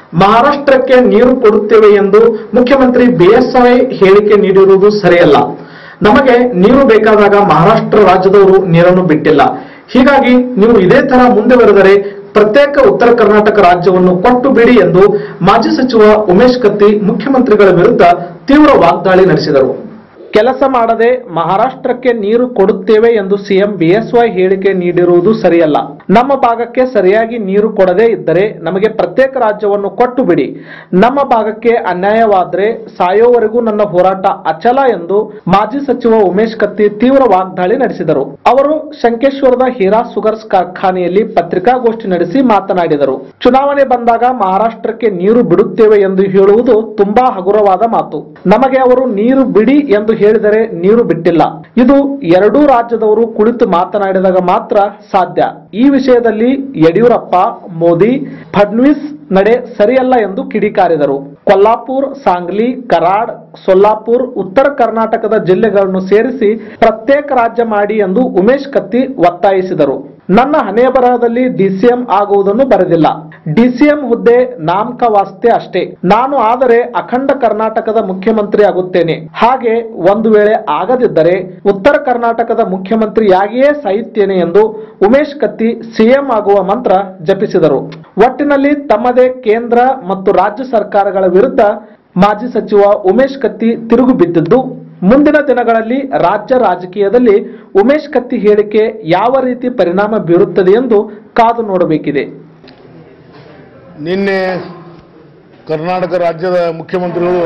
ಮಹಾರಾಷ್ಟ್ರಕ್ಕೆ ನೀರು ಕೊಡುತ್ತೇವೆ ಎಂದು ಮುಖ್ಯಮಂತ್ರಿ ಬಿಎಸ್ವೈ ಹೇಳಿಕೆ ನೀಡಿರುವುದು ಸರಿಯಲ್ಲ ನಮಗೆ ನೀರು ಬೇಕಾದಾಗ ಮಹಾರಾಷ್ಟ್ರ ರಾಜ್ಯದವರು ನೀರನ್ನು ಬಿಟ್ಟಿಲ್ಲ ಹೀಗಾಗಿ ನೀವು ಇದೇ ತರ ಮುಂದುವರೆದರೆ ಪ್ರತ್ಯೇಕ ಉತ್ತರ ಕರ್ನಾಟಕ ರಾಜ್ಯವನ್ನು ಕೊಟ್ಟು ಬಿಡಿ ಎಂದು ಮಾಜಿ ಸಚಿವ ಉಮೇಶ್ ಕತ್ತಿ ಮುಖ್ಯಮಂತ್ರಿಗಳ ವಿರುದ್ಧ ತೀವ್ರ ವಾಗ್ದಾಳಿ ನಡೆಸಿದರು ಕೆಲಸ ಮಾಡದೆ ಮಹಾರಾಷ್ಟ್ರಕ್ಕೆ ನೀರು ಕೊಡುತ್ತೇವೆ ಎಂದು ಸಿಎಂ ಬಿಎಸ್ವೈ ಹೇಳಿಕೆ ನೀಡಿರುವುದು ಸರಿಯಲ್ಲ ನಮ್ಮ ಭಾಗಕ್ಕೆ ಸರಿಯಾಗಿ ನೀರು ಕೊಡದೇ ಇದ್ದರೆ ನಮಗೆ ಪ್ರತ್ಯೇಕ ರಾಜ್ಯವನ್ನು ಕೊಟ್ಟು ಬಿಡಿ ನಮ್ಮ ಭಾಗಕ್ಕೆ ಅನ್ಯಾಯವಾದ್ರೆ ಸಾಯೋವರೆಗೂ ನನ್ನ ಹೋರಾಟ ಅಚಲ ಎಂದು ಮಾಜಿ ಸಚಿವ ಉಮೇಶ್ ಕತ್ತಿ ತೀವ್ರ ವಾಗ್ದಾಳಿ ನಡೆಸಿದರು ಅವರು ಶಂಕೇಶ್ವರದ ಹೀರಾ ಸುಗರ್ಸ್ ಕಾರ್ಖಾನೆಯಲ್ಲಿ ಪತ್ರಿಕಾಗೋಷ್ಠಿ ನಡೆಸಿ ಮಾತನಾಡಿದರು ಚುನಾವಣೆ ಬಂದಾಗ ಮಹಾರಾಷ್ಟ್ರಕ್ಕೆ ನೀರು ಬಿಡುತ್ತೇವೆ ಎಂದು ಹೇಳುವುದು ತುಂಬಾ ಹಗುರವಾದ ಮಾತು ನಮಗೆ ಅವರು ನೀರು ಬಿಡಿ ಎಂದು ಹೇಳಿದರೆ ನೀರು ಬಿಟ್ಟಿಲ್ಲ ಇದು ಎರಡೂ ರಾಜ್ಯದವರು ಕುಳಿತು ಮಾತನಾಡಿದಾಗ ಮಾತ್ರ ಸಾಧ್ಯ ಈ ವಿಷಯದಲ್ಲಿ ಯಡಿಯೂರಪ್ಪ ಮೋದಿ ಫಡ್ನವೀಸ್ ನಡೆ ಸರಿಯಲ್ಲ ಎಂದು ಕಿಡಿಕಾರಿದರು ಕೊಲ್ಲಾಪುರ್ ಸಾಂಗ್ಲಿ ಕರಾಡ್ ಸೊಲ್ಲಾಪುರ್ ಉತ್ತರ ಕರ್ನಾಟಕದ ಜಿಲ್ಲೆಗಳನ್ನು ಸೇರಿಸಿ ಪ್ರತ್ಯೇಕ ರಾಜ್ಯ ಮಾಡಿ ಎಂದು ಉಮೇಶ್ ಕತ್ತಿ ಒತ್ತಾಯಿಸಿದರು ನನ್ನ ಹಣೆ ಬರಹದಲ್ಲಿ ಡಿಸಿಎಂ ಆಗುವುದನ್ನು ಬರೆದಿಲ್ಲ ಡಿಸಿಎಂ ಹುದ್ದೆ ನಾಮಕವಾಸ್ತೆ ಅಷ್ಟೇ ನಾನು ಆದರೆ ಅಖಂಡ ಕರ್ನಾಟಕದ ಮುಖ್ಯಮಂತ್ರಿ ಆಗುತ್ತೇನೆ ಹಾಗೆ ಒಂದು ವೇಳೆ ಆಗದಿದ್ದರೆ ಉತ್ತರ ಕರ್ನಾಟಕದ ಮುಖ್ಯಮಂತ್ರಿಯಾಗಿಯೇ ಸಾಯುತ್ತೇನೆ ಎಂದು ಉಮೇಶ್ ಕತ್ತಿ ಸಿಎಂ ಆಗುವ ಮಂತ್ರ ಜಪಿಸಿದರು ಒಟ್ಟಿನಲ್ಲಿ ತಮ್ಮದೇ ಕೇಂದ್ರ ಮತ್ತು ರಾಜ್ಯ ಸರ್ಕಾರಗಳ ವಿರುದ್ಧ ಮಾಜಿ ಸಚಿವ ಉಮೇಶ್ ಕತ್ತಿ ತಿರುಗು ಬಿದ್ದಿದ್ದು ಮುಂದಿನ ದಿನಗಳಲ್ಲಿ ರಾಜ್ಯ ರಾಜಕೀಯದಲ್ಲಿ ಉಮೇಶ್ ಕತ್ತಿ ಹೇಳಿಕೆ ಯಾವ ರೀತಿ ಪರಿಣಾಮ ಬೀರುತ್ತದೆ ಎಂದು ಕಾದು ನೋಡಬೇಕಿದೆ ನಿನ್ನೆ ಕರ್ನಾಟಕ ರಾಜ್ಯದ ಮುಖ್ಯಮಂತ್ರಿಗಳು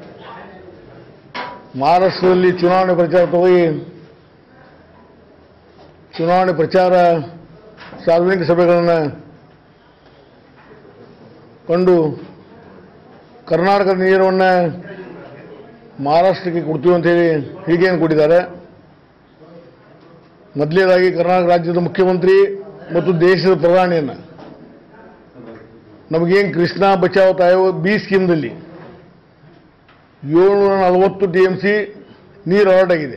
ಮಹಾರಾಷ್ಟ್ರದಲ್ಲಿ ಚುನಾವಣೆ ಪ್ರಚಾರ ಹೋಗಿ ಚುನಾವಣೆ ಪ್ರಚಾರ ಸಾರ್ವಜನಿಕ ಸಭೆಗಳನ್ನು ಕಂಡು ಕರ್ನಾಟಕದ ನೀರನ್ನು ಮಹಾರಾಷ್ಟ್ರಕ್ಕೆ ಕೊಡ್ತೀವಿ ಅಂತೇಳಿ ಹೀಗೇನು ಕೊಟ್ಟಿದ್ದಾರೆ ಮೊದಲನೇದಾಗಿ ಕರ್ನಾಟಕ ರಾಜ್ಯದ ಮುಖ್ಯಮಂತ್ರಿ ಮತ್ತು ದೇಶದ ಪ್ರಧಾನಿಯನ್ನು ನಮಗೇನು ಕೃಷ್ಣ ಬಚಾವ್ ತಾಯೋ ಬಿ ಸ್ಕೀಮ್ದಲ್ಲಿ ಏಳ್ನೂರ ನಲವತ್ತು ಟಿ ಎಂ ಸಿ ನೀರು ಅಲಾಟ್ ಆಗಿದೆ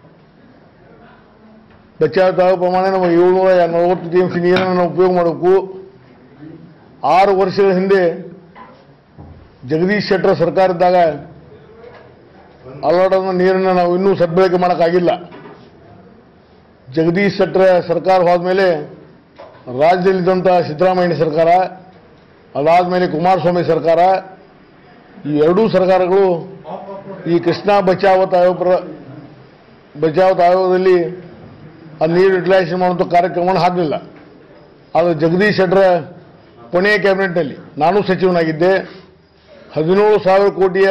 ಬಚಾವ್ ತಾಯೋ ಪ್ರಮಾಣ ನಮಗೆ ಏಳ್ನೂರ ನಲವತ್ತು ಟಿ ಎಂ ಸಿ ನೀರನ್ನು ನಾವು ಉಪಯೋಗ ಮಾಡಬೇಕು ಆರು ವರ್ಷಗಳ ಹಿಂದೆ ಜಗದೀಶ್ ಶೆಟ್ಟರ್ ಸರ್ಕಾರ ಇದ್ದಾಗ ಅಲಾಟ್ ಆದ ನೀರನ್ನು ನಾವು ಇನ್ನೂ ಸದ್ಬಳಕೆ ಮಾಡೋಕ್ಕಾಗಿಲ್ಲ ಜಗದೀಶ್ ಶೆಟ್ಟರ್ ಸರ್ಕಾರ ಹೋದ್ಮೇಲೆ ರಾಜ್ಯದಲ್ಲಿದ್ದಂಥ ಸಿದ್ದರಾಮಯ್ಯ ಸರ್ಕಾರ ಅದಾದಮೇಲೆ ಕುಮಾರಸ್ವಾಮಿ ಸರ್ಕಾರ ಈ ಎರಡೂ ಸರ್ಕಾರಗಳು ಈ ಕೃಷ್ಣಾ ಬಚಾವತ್ ಆಯೋಗ ಪ್ರ- ಬಚಾವತ್ ಆಯೋಗದಲ್ಲಿ ಆ ನೀರು ಯುಟಿಲೈಸೇಷನ್ ಮಾಡುವಂಥ ಕಾರ್ಯಕ್ರಮವನ್ನು ಹಾಕಲಿಲ್ಲ ಆದರೆ ಜಗದೀಶ್ ಶೆಟ್ಟರ ಕೊನೆಯ ಕ್ಯಾಬಿನೆಟ್ನಲ್ಲಿ ನಾನು ಸಚಿವನಾಗಿದ್ದೆ ಹದಿನೇಳು ಸಾವಿರ ಕೋಟಿಯ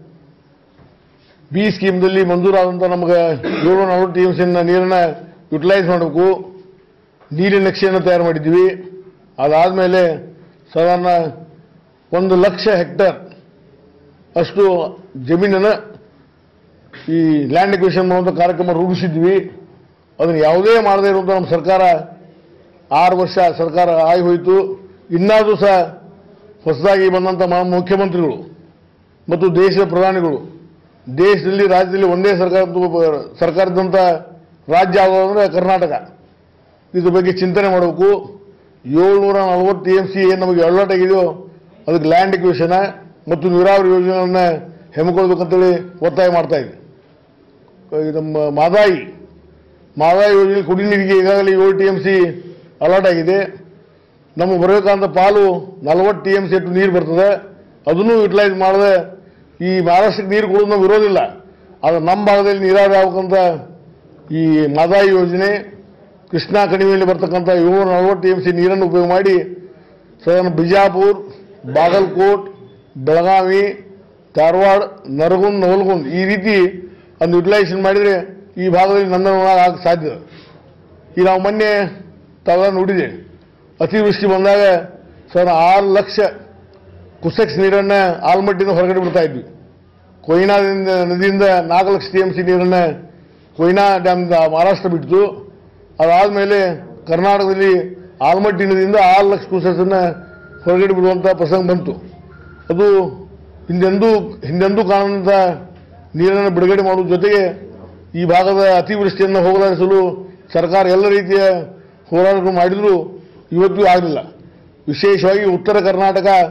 ಬಿ ಸ್ಕೀಮ್ದಲ್ಲಿ ಮಂಜೂರಾದಂಥ ನಮಗೆ ಏಳು ನಲವತ್ತು ಟಿ ಎಮ್ ಸಿನ ನೀರನ್ನು ಯುಟಿಲೈಸ್ ಮಾಡಬೇಕು ನೀರಿನ ನಕ್ಷೆಯನ್ನು ತಯಾರು ಮಾಡಿದ್ವಿ ಅದಾದಮೇಲೆ ಸಾಧಾರಣ ಒಂದು ಲಕ್ಷ ಹೆಕ್ಟೇರ್ ಅಷ್ಟು ಜಮೀನನ್ನು ಈ ಲ್ಯಾಂಡ್ ಎಕ್ವಿಷನ್ ಮಾಡುವಂಥ ಕಾರ್ಯಕ್ರಮ ರೂಪಿಸಿದ್ವಿ ಅದನ್ನು ಯಾವುದೇ ಮಾಡದೇ ಇರುವಂಥ ನಮ್ಮ ಸರ್ಕಾರ ಆರು ವರ್ಷ ಸರ್ಕಾರ ಆಗಿ ಹೋಯಿತು ಇನ್ನಾದರೂ ಸಹ ಹೊಸದಾಗಿ ಬಂದಂಥ ಮ- ಮುಖ್ಯಮಂತ್ರಿಗಳು ಮತ್ತು ದೇಶದ ಪ್ರಧಾನಿಗಳು ದೇಶದಲ್ಲಿ ರಾಜ್ಯದಲ್ಲಿ ಒಂದೇ ಸರ್ಕಾರ ಸರ್ಕಾರದಂಥ ರಾಜ್ಯ ಯಾವುದು ಅಂದರೆ ಕರ್ನಾಟಕ ಇದ್ರ ಬಗ್ಗೆ ಚಿಂತನೆ ಮಾಡಬೇಕು ಏಳ್ನೂರ ನಲವತ್ತು ಟಿ ಎಮ್ ಸಿ ಏನು ನಮಗೆ ಅಲಾಟ್ ಆಗಿದೆಯೋ ಅದಕ್ಕೆ ಲ್ಯಾಂಡ್ ಎಕ್ವಿಷನ್ ಮತ್ತು ನೀರಾವರಿ ಯೋಜನೆಗಳನ್ನ ಹೆಮ್ಮಿಕೊಳ್ಬೇಕಂತೇಳಿ ಒತ್ತಾಯ ಮಾಡ್ತಾ ಇದೆ ಈ ನಮ್ಮ ಮಾದಾಯಿ ಮಾದಾಯಿ ಯೋಜನೆ ಕುಡಿ ನೀರಿಗೆ ಈಗಾಗಲೇ ಏಳು ಟಿ ಎಮ್ ಸಿ ಅಲಾಟ್ ಆಗಿದೆ ನಮಗೆ ಬರಬೇಕಂತ ಪಾಲು ನಲವತ್ತು ಟಿ ಎಮ್ ಸಿ ಅಷ್ಟು ನೀರು ಬರ್ತದೆ ಅದನ್ನು ಯುಟಿಲೈಸ್ ಮಾಡದೆ ಈ ಮಹಾರಾಷ್ಟ್ರಕ್ಕೆ ನೀರು ಕೊಡೋದು ನಾವು ಇರೋದಿಲ್ಲ ಆದರೆ ನಮ್ಮ ಭಾಗದಲ್ಲಿ ನೀರಾವರಿ ಆಗ್ಬೇಕಂತ ಈ ಮಾದಾಯಿ ಯೋಜನೆ ಕೃಷ್ಣಾ ಕಣಿವೆಯಲ್ಲಿ ಬರ್ತಕ್ಕಂಥ ಏಳ್ನೂರ ನಲವತ್ತು ಟಿ ಎಮ್ ಸಿ ನೀರನ್ನು ಉಪಯೋಗ ಮಾಡಿ ಸಾಧಾರಣ ಬಿಜಾಪುರ್ ಬಾಗಲಕೋಟ್ ಬೆಳಗಾವಿ ಧಾರವಾಡ ನರಗುಂದ್ ನವಲಗುಂದ್ ಈ ರೀತಿ ಒಂದು ಯುಟಿಲೈಸೇಷನ್ ಮಾಡಿದರೆ ಈ ಭಾಗದಲ್ಲಿ ನಂದನ ಆಗಕ್ಕೆ ಸಾಧ್ಯ ಈ ನಾವು ಮೊನ್ನೆ ತಾವೆಲ್ಲ ನೋಡಿದೆ ಅತಿವೃಷ್ಟಿ ಬಂದಾಗ ಸಾವಿರ ಆರು ಲಕ್ಷ ಕುಸೆಕ್ಸ್ ನೀರನ್ನು ಆಲ್ಮಟ್ಟಿಯಿಂದ ಹೊರಗಡೆ ಬಿಡ್ತಾ ಇದ್ವಿ ಕೊಯ್ನಾದಿಂದ ನದಿಯಿಂದ ನಾಲ್ಕು ಲಕ್ಷ ಟಿ ಎಮ್ ಸಿ ನೀರನ್ನು ಕೊಯ್ನಾ ಡ್ಯಾಮ್ದ ಮಹಾರಾಷ್ಟ್ರ ಬಿಟ್ಟಿತು ಅದಾದಮೇಲೆ ಕರ್ನಾಟಕದಲ್ಲಿ ಆಲ್ಮಟ್ಟಿ ನದಿಯಿಂದ ಆರು ಲಕ್ಷ ಕ್ಯೂಸೆಕ್ಸನ್ನು ಹೊರಗಡೆ ಬಿಡುವಂಥ ಪ್ರಸಂಗ ಬಂತು ಅದು ಹಿಂದೆಂದೂ ಹಿಂದೆಂದೂ ಕಾಣದಂಥ ನೀರನ್ನು ಬಿಡುಗಡೆ ಮಾಡುವ ಜೊತೆಗೆ ಈ ಭಾಗದ ಅತಿವೃಷ್ಟಿಯನ್ನು ಹೋಗಲಾಡಿಸಲು ಸರ್ಕಾರ ಎಲ್ಲ ರೀತಿಯ ಹೋರಾಟಗಳು ಮಾಡಿದರೂ ಇವತ್ತೂ ಆಗಲಿಲ್ಲ ವಿಶೇಷವಾಗಿ ಉತ್ತರ ಕರ್ನಾಟಕ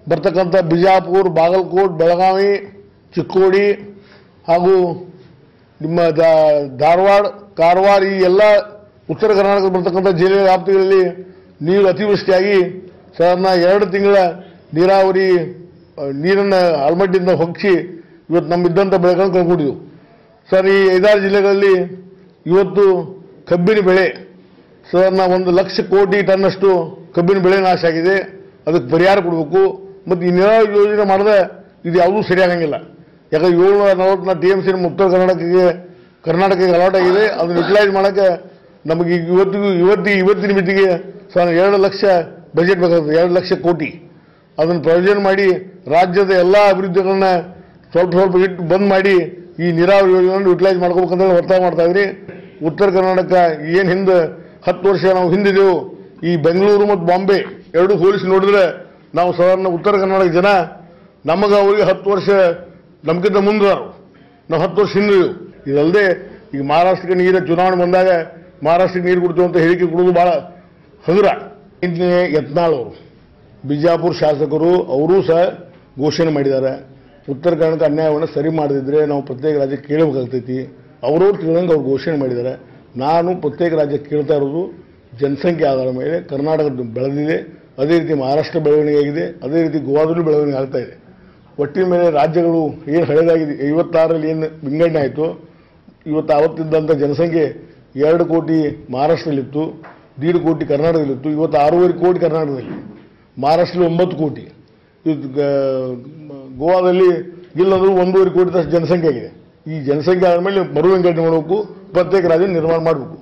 ಬರ್ತಕ್ಕಂಥ ಬಿಜಾಪುರ ಬಾಗಲಕೋಟ್ ಬೆಳಗಾವಿ ಚಿಕ್ಕೋಡಿ ಹಾಗೂ ನಿಮ್ಮ ದಾ- ಧಾರವಾಡ ಕಾರವಾರ ಈ ಎಲ್ಲ ಉತ್ತರ ಕರ್ನಾಟಕದ ಬರ್ತಕ್ಕಂಥ ಜಿಲ್ಲೆಯ ವ್ಯಾಪ್ತಿಗಳಲ್ಲಿ ನೀರು ಅತಿವೃಷ್ಟಿಯಾಗಿ ಸಾಧಾರಣ ಎರಡು ತಿಂಗಳ ನೀರಾವರಿ ಆ, ನೀರನ್ನು ಆಲ್ಮಟ್ಟಿಯಿಂದ ಹೊಗ್ಸಿ ಇವತ್ತು ನಮ್ಮಿದ್ದಂಥ ಬೆಳೆಗಳನ್ನು ಕಳ್ಕೊಂಡಿದ್ದೆವು ಸರ್ ಈ ಐದಾರು ಜಿಲ್ಲೆಗಳಲ್ಲಿ ಇವತ್ತು ಕಬ್ಬಿನ ಬೆಳೆ ಸಾಧಾರಣ ಒಂದು ಲಕ್ಷ ಕೋಟಿ ಟನ್ನಷ್ಟು ಕಬ್ಬಿನ ಬೆಳೆ ನಾಶ ಆಗಿದೆ ಅದಕ್ಕೆ ಪರಿಹಾರ ಕೊಡಬೇಕು ಮತ್ತು ಈ ನೀರಾವರಿ ಯೋಜನೆ ಮಾಡಿದ್ರೆ ಇದು ಯಾವುದೂ ಸರಿಯಾಗಂಗಿಲ್ಲ ಯಾಕಂದ್ರೆ ಏಳ್ನೂರ ನಲವತ್ನಾಲ್ಕು ಟಿ ಎಮ್ ಸಿ ನಮ್ಮ ಉತ್ತರ ಕರ್ನಾಟಕಕ್ಕೆ ಕರ್ನಾಟಕಕ್ಕೆ ಅಲಾಟ್ ಆಗಿದೆ ಅದನ್ನು ಯುಟಿಲೈಸ್ ಮಾಡೋಕ್ಕೆ ನಮಗೆ ಈಗ ಇವತ್ತಿಗೂ ಇವತ್ತಿಗೆ ಇವತ್ತಿನ ಮಿತಿಗೆ ಸಾಧಾರಣ ಎರಡು ಲಕ್ಷ ಬಜೆಟ್ ಬೇಕಾಗ್ತದೆ ಎರಡು ಲಕ್ಷ ಕೋಟಿ ಅದನ್ನು ಪ್ರಯೋಜನ ಮಾಡಿ ರಾಜ್ಯದ ಎಲ್ಲ ಅಭಿವೃದ್ಧಿಗಳನ್ನ ಸ್ವಲ್ಪ ಸ್ವಲ್ಪ ಇಟ್ಟು ಬಂದ್ ಮಾಡಿ ಈ ನೀರಾವರಿ ಯೋಜನೆಯನ್ನು ಯುಟಿಲೈಸ್ ಮಾಡ್ಕೋಬೇಕಂತ ಹೇಳಿ ಒತ್ತಾಯ ಮಾಡ್ತಾ ಇದ್ರಿ ಉತ್ತರ ಕರ್ನಾಟಕ ಏನು ಹಿಂದೆ ಹತ್ತು ವರ್ಷ ನಾವು ಹಿಂದಿದೆವು ಈ ಬೆಂಗಳೂರು ಮತ್ತು ಬಾಂಬೆ ಎರಡೂ ಹೋಲಿಸಿ ನೋಡಿದ್ರೆ ನಾವು ಸಾಧಾರಣ ಉತ್ತರ ಕರ್ನಾಟಕ ಜನ ನಮಗೆ ಅವರಿಗೆ ಹತ್ತು ವರ್ಷ ನಮ್ಗಿಂತ ಮುಂದೆ ನಾವು ಹತ್ತು ವರ್ಷ ಹಿಂದಿದೆವು ಇದಲ್ಲದೆ ಈಗ ಮಹಾರಾಷ್ಟ್ರಕ್ಕೆ ನೀರ ಚುನಾವಣೆ ಬಂದಾಗ ಮಹಾರಾಷ್ಟ್ರಕ್ಕೆ ನೀರು ಕೊಡ್ತೀವಿ ಅಂತ ಹೇಳಿಕೆ ಕೊಡೋದು ಭಾಳ ಹಗುರ ಇಂಜಿನೇ ಯತ್ನಾಳ್ ಅವರು ಬಿಜಾಪುರ ಶಾಸಕರು ಅವರೂ ಸಹ ಘೋಷಣೆ ಮಾಡಿದ್ದಾರೆ ಉತ್ತರ ಕರ್ನಾಟಕ ಅನ್ಯಾಯವನ್ನು ಸರಿ ಮಾಡದಿದ್ರೆ ನಾವು ಪ್ರತ್ಯೇಕ ರಾಜ್ಯ ಕೇಳಬೇಕಾಗ್ತೈತಿ ಅವರವ್ರು ತಿಳಿದಂಗೆ ಅವ್ರು ಘೋಷಣೆ ಮಾಡಿದ್ದಾರೆ ನಾನು ಪ್ರತ್ಯೇಕ ರಾಜ್ಯ ಕೇಳ್ತಾ ಇರೋದು ಜನಸಂಖ್ಯೆ ಆಧಾರದ ಮೇಲೆ ಕರ್ನಾಟಕ ಬೆಳೆದಿದೆ ಅದೇ ರೀತಿ ಮಹಾರಾಷ್ಟ್ರ ಬೆಳವಣಿಗೆ ಆಗಿದೆ ಅದೇ ರೀತಿ ಗೋವಾದಲ್ಲೂ ಬೆಳವಣಿಗೆ ಆಗ್ತಾ ಇದೆ ಒಟ್ಟಿನ ಮೇಲೆ ರಾಜ್ಯಗಳು ಏನು ಹಳೆದಾಗಿದೆ ಐವತ್ತಾರರಲ್ಲಿ ಏನು ವಿಂಗಡಣೆ ಆಯಿತು ಇವತ್ತು ಆವತ್ತಿದ್ದಂಥ ಜನಸಂಖ್ಯೆ ಎರಡು ಕೋಟಿ ಮಹಾರಾಷ್ಟ್ರದಲ್ಲಿತ್ತು ದೀಡ್ ಕೋಟಿ ಕರ್ನಾಟಕದಲ್ಲಿತ್ತು ಇವತ್ತು ಆರೂವರೆ ಕೋಟಿ ಕರ್ನಾಟಕದಲ್ಲಿ ಮಹಾರಾಷ್ಟ್ರದಲ್ಲಿ ಒಂಬತ್ತು ಕೋಟಿ ಇದು ಗ- ಗೋವಾದಲ್ಲಿ ಇಲ್ಲಂದ್ರೂ ಒಂದೂವರೆ ಕೋಟಿ ಜನಸಂಖ್ಯೆ ಆಗಿದೆ ಈ ಜನಸಂಖ್ಯೆ ಆದಮೇಲೆ ಮರು ವಿಂಗಡಣೆ ಮಾಡಬೇಕು ಪ್ರತ್ಯೇಕ ರಾಜ್ಯ ನಿರ್ಮಾಣ ಮಾಡಬೇಕು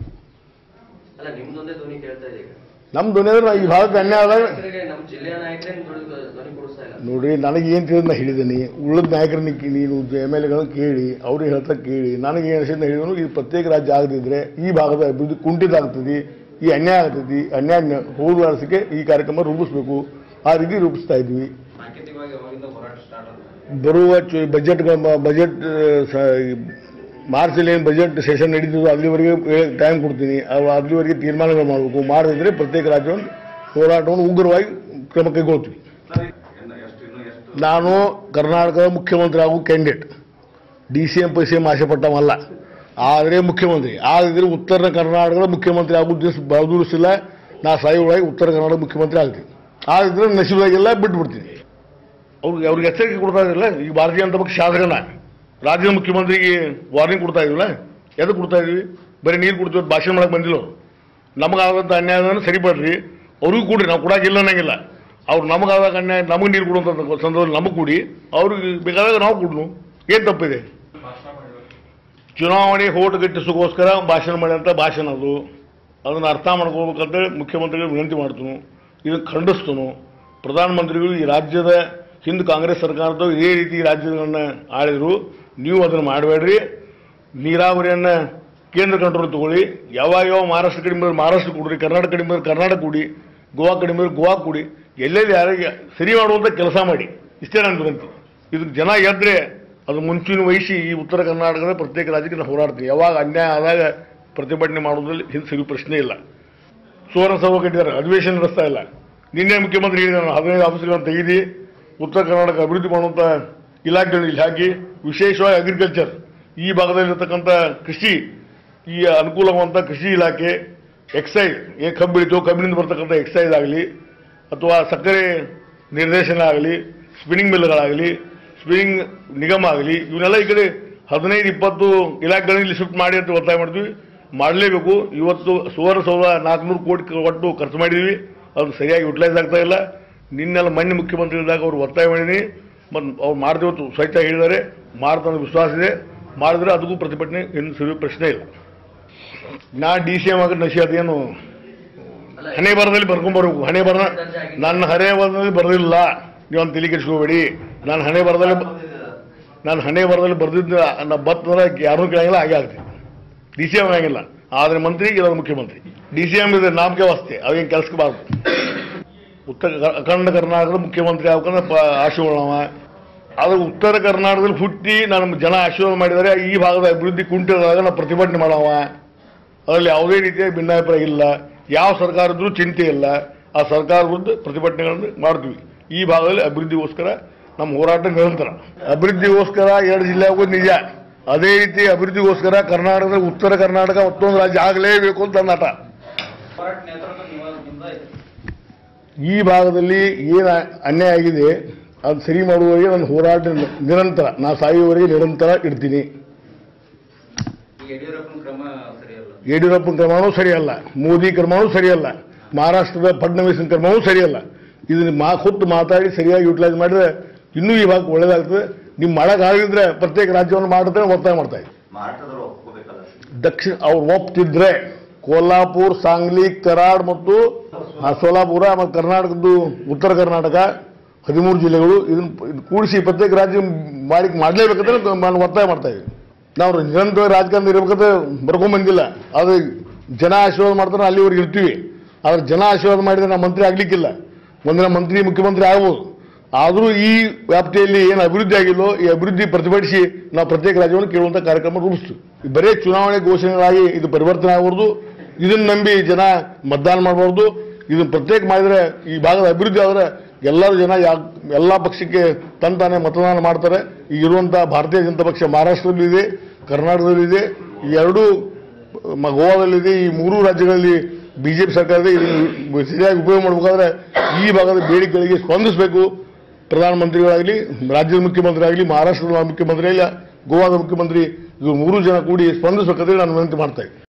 ಅಲ್ಲ ನಿಮ್ದೊಂದೇ ಧ್ವನಿ ಕೇಳ್ತಾ ಇದೆ ಈಗ ನಮ್ಮ ಧ್ವನಿ ನಾವು ಈ ಭಾಗಕ್ಕೆ ಅನ್ಯಾಯ ಆದಾಗ ನಾಯಕರಿಗೆ ನಮ್ಮ ಜಿಲ್ಲೆಯ ನಾಯಕರೇ ಧ್ವನಿ ಧ್ವನಿ ಕೊಡಿಸ್ತಾ ಇಲ್ಲ ನೋಡ್ರಿ ನನಗೆ ಏನು ತಿಳಿದ ನಾ ಹೇಳಿದ್ದೀನಿ ಉಳಿದ ನಾಯಕರನ್ನ ಕೇ- ನೀನು ಎಮ್ ಎಲ್ ಎಗಳನ್ನು ಕೇಳಿ ಅವ್ರಿಗೆ ಹೇಳ್ತಾ ಕೇಳಿ ನನಗೆ ಏನು ಅನಿಸಿದ ಹೇಳಿದ್ರು ಇದು ಪ್ರತ್ಯೇಕ ರಾಜ್ಯ ಆಗದಿದ್ರೆ ಈ ಭಾಗದ ಅಭಿವೃದ್ಧಿ ಕುಂಠಿತ ಆಗ್ತದೆ ಈ ಅನ್ಯಾಯ ಆಗ್ತದೆ ಅನ್ಯಾಯ ಹೋಗಲಾಡಿಸಕ್ಕೆ ಈ ಕಾರ್ಯಕ್ರಮ ರೂಪಿಸಬೇಕು ಆ ರೀತಿ ರೂಪಿಸ್ತಾ ಇದ್ವಿ ಸಾಂಕೇತಿಕವಾಗಿ ಅವಾಗಿಂದ ಹೋರಾಟ ಸ್ಟಾರ್ಟ್ ಆಗಿದೆ ಬರುವ ಚು- ಬಜೆಟ್ಗಳ ಬಜೆಟ್ ಮಾರ್ಚಲ್ಲಿ ಏನು ಬಜೆಟ್ ಸೆಷನ್ ನಡೀತದೋ ಅಲ್ಲಿವರೆಗೆ ಟೈಮ್ ಕೊಡ್ತೀನಿ ಅವು ಅಲ್ಲಿವರೆಗೆ ತೀರ್ಮಾನಗಳು ಮಾಡಬೇಕು ಮಾಡದಿದ್ರೆ ಪ್ರತ್ಯೇಕ ರಾಜ್ಯವನ್ನು ಹೋರಾಟವನ್ನು ಉಗ್ರವಾಗಿ ಕ್ರಮ ಕೈಗೊಳ್ತೀವಿ ನಾನು ಕರ್ನಾಟಕದ ಮುಖ್ಯಮಂತ್ರಿ ಆಗೋ candidate D C M P C M ಆಸೆ ಪಟ್ಟವಲ್ಲ ಆದರೆ ಮುಖ್ಯಮಂತ್ರಿ ಆಗಿದ್ರೆ ಉತ್ತರ ಕರ್ನಾಟಕದ ಮುಖ್ಯಮಂತ್ರಿ ಆಗೋ ದಿವಸ ಬದುರಿಸಿಲ್ಲ ನಾ ಸಾಯುವಾಗಿ ಉತ್ತರ ಕರ್ನಾಟಕ ಮುಖ್ಯಮಂತ್ರಿ ಆಗ್ತೀನಿ ಆಗಿದ್ರೆ ನಸೀಬಾಗೆಲ್ಲ ಬಿಟ್ಬಿಡ್ತೀನಿ ಅವ್ರಿಗೆ ಅವ್ರಿಗೆ ಎಚ್ಚರಿಕೆ ಕೊಡ್ತಾ ಇದ್ರಲ್ಲ ಈಗ ಭಾರತೀಯ ಜನತಾ ಪಕ್ಷ ಶಾಸಕನ ರಾಜ್ಯದ ಮುಖ್ಯಮಂತ್ರಿಗೆ ವಾರ್ನಿಂಗ್ ಕೊಡ್ತಾ ಇದೀವಲ್ಲ ಎದಕ್ಕೆ ಕೊಡ್ತಾ ಇದೀವಿ ಬರೀ ನೀರು ಕೊಡ್ತೀವಿ ಅಂತ ಭಾಷಣ ಮಾಡಕ್ಕೆ ಬಂದಿಲ್ಲ ಅವ್ರು ನಮಗಾದಂಥ ಅನ್ಯಾಯವನ್ನು ಸರಿಪಡ್ರಿ ಅವ್ರಿಗೂ ಕೊಡ್ರಿ ನಾವು ಕೊಡಾಕಿಲ್ಲ ಅನ್ನಂಗಿಲ್ಲ ಅವ್ರು ನಮಗಾದಾಗ ಅನ್ಯಾಯ ನಮಗೆ ನೀರು ಕೊಡುವಂಥ ಸಂದರ್ಭದಲ್ಲಿ ನಮಗೆ ಕೊಡಿ ಅವ್ರಿಗೆ ಬೇಕಾದಾಗ ನಾವು ಕೊಡ್ನು ಏನು ತಪ್ಪಿದೆ ಚುನಾವಣೆ ಹೋಟ್ ಗಿಟ್ಟಿಸೋಗೋಸ್ಕರ ಭಾಷಣ ಮಾಡಿದಂಥ ಭಾಷಣ ಅದು ಅದನ್ನು ಅರ್ಥ ಮಾಡ್ಕೋಬೇಕಂತ ಮುಖ್ಯಮಂತ್ರಿಗಳು ವಿನಂತಿ ಮಾಡ್ತನು ಇದನ್ನು ಖಂಡಿಸ್ತನು ಪ್ರಧಾನಮಂತ್ರಿಗಳು ಈ ರಾಜ್ಯದ ಹಿಂದೆ ಕಾಂಗ್ರೆಸ್ ಸರ್ಕಾರದ ಇದೇ ರೀತಿ ಈ ರಾಜ್ಯಗಳನ್ನ ಆಳಿದ್ರು ನೀವು ಅದನ್ನು ಮಾಡಬೇಡ್ರಿ ನೀರಾವರಿಯನ್ನು ಕೇಂದ್ರ ಕಂಟ್ರೋಲ್ ತಗೊಳ್ಳಿ ಯಾವಾಗ ಯಾವ ಮಹಾರಾಷ್ಟ್ರ ಕಡಿಮೆ ಬಂದ್ರೆ ಮಹಾರಾಷ್ಟ್ರ ಕೊಡ್ರಿ ಕರ್ನಾಟಕ ಕಡಿಮೆ ಬಂದ್ರೆ ಕರ್ನಾಟಕ ಕೊಡಿ ಗೋವಾ ಕಡಿಮೆ ಬಂದ್ರೆ ಗೋವಾ ಕೊಡಿ ಎಲ್ಲೆಲ್ಲಿ ಯಾರಿಗೆ ಸರಿ ಮಾಡುವಂಥ ಕೆಲಸ ಮಾಡಿ ಇಷ್ಟೇ ನನ್ನ ವಿನಂತಿ ಇದಕ್ಕೆ ಜನ ಎದ್ರೆ ಅದು ಮುಂಚೂಣಿ ವಹಿಸಿ ಈ ಉತ್ತರ ಕರ್ನಾಟಕದ ಪ್ರತ್ಯೇಕ ರಾಜ್ಯಕ್ಕೆ ನಾವು ಹೋರಾಡ್ತೀವಿ ಯಾವಾಗ ಅನ್ಯಾಯ ಆದಾಗ ಪ್ರತಿಭಟನೆ ಮಾಡೋದ್ರಲ್ಲಿ ಹಿಂದೆ ಸಿಗೋ ಪ್ರಶ್ನೆ ಇಲ್ಲ ಸುವರ್ಣ ಸಭೆ ಕಟ್ಟಿದ್ದಾರೆ ಅಧಿವೇಶನ ನಡೆಸ್ತಾ ಇಲ್ಲ ನಿನ್ನೆ ಮುಖ್ಯಮಂತ್ರಿ ಹೇಳಿದ್ದಾರೆ ನಾನು ಹದಿನೈದು ಆಫೀಸ್ಗಳನ್ನು ತೆಗೆದು ಉತ್ತರ ಕರ್ನಾಟಕ ಅಭಿವೃದ್ಧಿ ಮಾಡುವಂಥ ಇಲಾಖೆಗಳು ಇಲ್ಲಿ ಹಾಕಿ ವಿಶೇಷವಾಗಿ ಅಗ್ರಿಕಲ್ಚರ್ ಈ ಭಾಗದಲ್ಲಿರ್ತಕ್ಕಂಥ ಕೃಷಿ ಈ ಅನುಕೂಲವಂತ ಕೃಷಿ ಇಲಾಖೆ ಎಕ್ಸೈಸ್ ಏನು ಕಬ್ಬು ಬೆಳಿತೀವೋ ಕಬ್ಬಿನಿಂದ ಬರ್ತಕ್ಕಂಥ ಎಕ್ಸೈಸ್ ಆಗಲಿ ಅಥವಾ ಸಕ್ಕರೆ ನಿರ್ದೇಶನ ಆಗಲಿ ಸ್ಪಿನ್ನಿಂಗ್ ಮಿಲ್ಗಳಾಗಲಿ ಸ್ಪಿನ್ನಿಂಗ್ ನಿಗಮ ಆಗಲಿ ಇವನ್ನೆಲ್ಲ ಈ ಕಡೆ ಹದಿನೈದು ಇಪ್ಪತ್ತು ಇಲಾಖೆಗಳನ್ನ ಇಲ್ಲಿ ಶಿಫ್ಟ್ ಮಾಡಿ ಅಂತ ಒತ್ತಾಯ ಮಾಡ್ತೀವಿ ಮಾಡಲೇಬೇಕು ಇವತ್ತು ಸುವರ್ಣಸೌಧ ನಾಲ್ಕುನೂರು ಕೋಟಿ ಕ- ಒಟ್ಟು ಖರ್ಚು ಮಾಡಿದ್ದೀವಿ ಅದು ಸರಿಯಾಗಿ ಯುಟಿಲೈಸ್ ಆಗ್ತಾ ಇಲ್ಲ ನಿನ್ನೆಲ್ಲ ಮೊನ್ನೆ ಮುಖ್ಯಮಂತ್ರಿ ಇದ್ದಾಗ ಅವ್ರು ಒತ್ತಾಯ ಮಾಡಿದ್ದೀನಿ ಮತ್ತು ಅವ್ರು ಮಾಡ್ದೇವತ್ತು ಸ್ವಚ್ಛ ಹೇಳಿದ್ದಾರೆ ಮಾಡ್ತಾನೆ ವಿಶ್ವಾಸ ಇದೆ ಮಾಡಿದ್ರೆ ಅದಕ್ಕೂ ಪ್ರತಿಭಟನೆ ಇನ್ನು ಸಿಗುವ ಪ್ರಶ್ನೆ ಇಲ್ಲ ನಾ ಡಿ ಸಿ ಎಂ ಆಗ ನಶಿ ಅದೇನು ಅಲ್ಲ ಹಣೆ ಬರದಲ್ಲಿ ಬರ್ಕೊಂಡ್ಬರ್ಬೇಕು ಹಣೆ ಬರ ನನ್ನ ಹಣೆ ಬರದಲ್ಲಿ ಬರಲಿಲ್ಲ ನೀವು ಅಂತ ತಲೆ ಕೆಡಿಸ್ಕೋಬೇಡಿ ನಾನು ಹಣೆ ಬರದಲ್ಲಿ ನಾನು ಹಣೆ ಬರದಲ್ಲಿ ಬರ್ದಿದ್ದ ನಾ ಬತ್ತಂದ್ರೆ ಯಾರೂ ಕೇಳಂಗಿಲ್ಲ ಹಾಗೆ ಆಗ್ತೀನಿ ಡಿ ಸಿ ಎಂ ಆಗಿಲ್ಲ ಆದರೆ ಮಂತ್ರಿ ಇರೋದು ಮುಖ್ಯಮಂತ್ರಿ ಡಿ ಸಿ ಎಂ ಇದೆ ನಾಮಕೆ ವಾಸ್ತೆ ಅವೇನು ಕೆಲಸಕ್ಕೆ ಬಾರ್ದು ಉತ್ತರ ಕ- ಅಖಂಡ ಕರ್ನಾಟಕದ ಮುಖ್ಯಮಂತ್ರಿ ಆಗ್ಬೇಕಂದ್ರೆ ಪ ಆಶೀರ್ವಾದವ ಆದ್ರೆ ಉತ್ತರ ಕರ್ನಾಟಕದಲ್ಲಿ ಹುಟ್ಟಿ ನನ್ನ ಜನ ಆಶೀರ್ವಾದ ಮಾಡಿದರೆ ಈ ಭಾಗದ ಅಭಿವೃದ್ಧಿ ಕುಂಠಿತದಾಗ ನಾವು ಪ್ರತಿಭಟನೆ ಮಾಡವ ಅದರಲ್ಲಿ ಯಾವುದೇ ರೀತಿಯ ಭಿನ್ನಾಭಿಪ್ರಾಯ ಇಲ್ಲ ಯಾವ ಸರ್ಕಾರ ಇದ್ರೂ ಚಿಂತೆ ಇಲ್ಲ ಆ ಸರ್ಕಾರ ವಿರುದ್ಧ ಪ್ರತಿಭಟನೆಗಳನ್ನು ಮಾಡ್ತೀವಿ ಈ ಭಾಗದಲ್ಲಿ ಅಭಿವೃದ್ಧಿಗೋಸ್ಕರ ನಮ್ಮ ಹೋರಾಟ ನಿರಂತರ ಅಭಿವೃದ್ಧಿಗೋಸ್ಕರ ಎರಡು ಜಿಲ್ಲೆ ಆಗೋದು ನಿಜ ಅದೇ ರೀತಿ ಅಭಿವೃದ್ಧಿಗೋಸ್ಕರ ಕರ್ನಾಟಕದ ಉತ್ತರ ಕರ್ನಾಟಕ ಮತ್ತೊಂದು ರಾಜ್ಯ ಆಗಲೇಬೇಕು ಅಂತ ನನ್ನ ಹಠ ಹೋರಾಟ ನೇತೃತ್ವ ನಿಮ್ಮ- ನಿಮ್ದ ಐತೆ. ಈ ಭಾಗದಲ್ಲಿ ಏನು ಅನ್ಯಾಯ ಆಗಿದೆ ಅದು ಸರಿ ಮಾಡುವವರೆಗೆ ನನ್ನ ಹೋರಾಟ ನಿರಂತರ ನಾ ಸಾಯುವವರೆಗೆ ನಿರಂತರ ಇಡ್ತೀನಿ ಈ ಯಡಿಯೂರಪ್ಪನ ಕ್ರಮ ಸರಿಯಲ್ಲ ಯಡಿಯೂರಪ್ಪನ ಕ್ರಮವೂ ಸರಿಯಲ್ಲ ಮೋದಿ ಕ್ರಮವೂ ಸರಿಯಲ್ಲ ಮಹಾರಾಷ್ಟ್ರದ ಫಡ್ನವೀಸನ ಕ್ರಮವೂ ಸರಿಯಲ್ಲ ಇದನ್ನ ಮಾ ಖುದ್ದು ಮಾತಾಡಿ ಸರಿಯಾಗಿ ಯುಟಿಲೈಸ್ ಮಾಡಿದ್ರೆ ಇನ್ನೂ ಈ ಭಾಗಕ್ಕೆ ಒಳ್ಳೇದಾಗ್ತದೆ ನೀವು ಮಾಡೋಕ್ಕಾಗಿದ್ರೆ ಪ್ರತ್ಯೇಕ ರಾಜ್ಯವನ್ನು ಮಾಡುತ್ತೆ ಒತ್ತಾಯ ಮಾಡ್ತಾ ಇದ್ದೀವಿ ಮಹಾರಾಷ್ಟ್ರದವರು ಒಪ್ಕೋಬೇಕಲ್ಲ ದಕ್ಷಿಣ ಅವ್ರು ಒಪ್ತಿದ್ರೆ ಕೋಲ್ಹಾಪುರ್ ಸಾಂಗ್ಲಿ ಕರಾಡ್ ಮತ್ತು ಆ, ಸೋಲಾಪುರ ಮತ್ತು ಕರ್ನಾಟಕದ್ದು ಉತ್ತರ ಕರ್ನಾಟಕ ಹದಿಮೂರು ಜಿಲ್ಲೆಗಳು ಇದನ್ನ ಇದನ್ನ ಕೂಡಿಸಿ ಪ್ರತ್ಯೇಕ ರಾಜ್ಯ ಮಾಡಿ ಮಾಡಲೇಬೇಕಂದ್ರೆ ನಾನು ಒತ್ತಾಯ ಮಾಡ್ತಾ ಇದ್ದೀವಿ ನಾವು ನಿರಂತರ ರಾಜಕಾರಣ ಇರಬೇಕಂತ ಬರ್ಕೊಂಡ್ ಬಂದಿಲ್ಲ ಅದು ಜನ ಆಶೀರ್ವಾದ ಮಾಡ್ತಾರೆ ಅಲ್ಲಿವರೆಗೆ ಇರ್ತೀವಿ ಆದ್ರೆ ಜನ ಆಶೀರ್ವಾದ ಮಾಡಿದ್ರೆ ನಾವು ಮಂತ್ರಿ ಆಗ್ಲಿಕ್ಕಿಲ್ಲ ಒಂದಿನ ಮಂತ್ರಿ ಮುಖ್ಯಮಂತ್ರಿ ಆಗ್ಬೋದು ಆದರೂ ಈ ವ್ಯಾಪ್ತಿಯಲ್ಲಿ ಏನು ಅಭಿವೃದ್ಧಿ ಆಗಿಲ್ಲೋ ಈ ಅಭಿವೃದ್ಧಿ ಪ್ರತಿಭಟಿಸಿ ನಾವು ಪ್ರತ್ಯೇಕ ರಾಜ್ಯವನ್ನು ಕೇಳುವಂಥ ಕಾರ್ಯಕ್ರಮ ರೂಪಿಸ್ತೀವಿ ಬರೇ ಚುನಾವಣೆ ಘೋಷಣೆಗಳಾಗಿ ಇದು ಪರಿವರ್ತನೆ ಆಗಬಾರ್ದು ಇದನ್ನ ನಂಬಿ ಜನ ಮತದಾನ ಮಾಡಬಾರ್ದು ಇದನ್ನ ಪ್ರತ್ಯೇಕ ಮಾಡಿದ್ರೆ ಈ ಭಾಗದ ಅಭಿವೃದ್ಧಿ ಆದರೆ ಎಲ್ಲರೂ ಜನ ಯಾ ಎಲ್ಲ ಪಕ್ಷಕ್ಕೆ ತಂತಾನೆ ಮತದಾನ ಮಾಡ್ತಾರೆ ಈಗ ಇರುವಂಥ ಭಾರತೀಯ ಜನತಾ ಪಕ್ಷ ಮಹಾರಾಷ್ಟ್ರದಲ್ಲೂ ಇದೆ ಕರ್ನಾಟಕದಲ್ಲೂ ಇದೆ ಈ ಎರಡೂ ಮ- ಗೋವಾದಲ್ಲಿದೆ ಈ ಮೂರು ರಾಜ್ಯಗಳಲ್ಲಿ ಬಿಜೆಪಿ ಸರ್ಕಾರ ಇದೆ ಇದನ್ನು ಸರಿಯಾಗಿ ಉಪಯೋಗ ಮಾಡಬೇಕಾದ್ರೆ ಈ ಭಾಗದ ಬೇಡಿಕೆಗಳಿಗೆ ಸ್ಪಂದಿಸಬೇಕು ಪ್ರಧಾನಮಂತ್ರಿಗಳಾಗಲಿ ರಾಜ್ಯದ ಮುಖ್ಯಮಂತ್ರಿ ಆಗಲಿ ಮಹಾರಾಷ್ಟ್ರದ ಮುಖ್ಯಮಂತ್ರಿ ಆಗಲಿ ಗೋವಾದ ಮುಖ್ಯಮಂತ್ರಿ ಇವರು ಮೂರು ಜನ ಕೂಡಿ ಸ್ಪಂದಿಸಬೇಕಂದ್ರೆ ನಾನು ವಿನಂತಿ ಮಾಡ್ತಾ ಇದ್ದೀನಿ